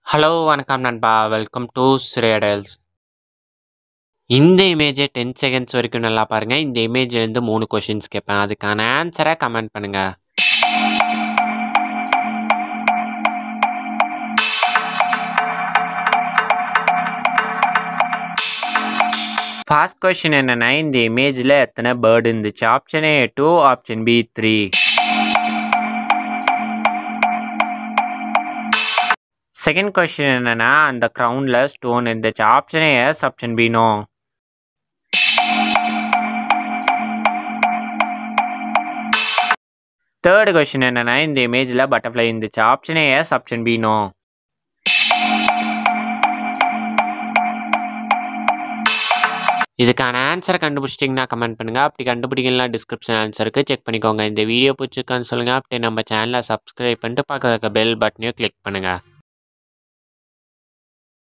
hello வணக்கம் நண்பா welcome to ஸ்ரேடல்ஸ் இந்த இமேஜை டென் செகண்ட்ஸ் வரைக்கும் நல்லா பாருங்கள் இந்த இமேஜ்லேருந்து மூணு கொஷின்ஸ் கேட்பேன் அதுக்கான ஆன்சரை கமெண்ட் பண்ணுங்கள் ஃபர்ஸ்ட் கொஷின் என்னென்னா இந்த இமேஜில் எத்தனை பேர்டு இருந்துச்சு option A two option B three second question என்னென்னா அந்த க்ரௌண்டில் ஸ்டோன் இருந்துச்சு option A yes option B no third question என்னென்னா இந்த இமேஜில் பட்டர்ஃப்ளை இருந்துச்சு option A yes option B no இதுக்கான ஆன்சரை கண்டுபிடிச்சிட்டிங்கன்னா கமெண்ட் பண்ணுங்கள் அப்படி கண்டுபிடிக்கலாம் டிஸ்கிரிப்ஷன் ஆன்சருக்கு செக் பண்ணிக்கோங்க இந்த வீடியோ பிடிச்சிருக்கான்னு சொல்லுங்கள் அப்படி நம்ம சேனலை சப்ஸ்கிரைப் பண்ணிட்டு பக்கத்தில் இருக்க பெல் பட்டனையும் கிளிக் பண்ணுங்கள்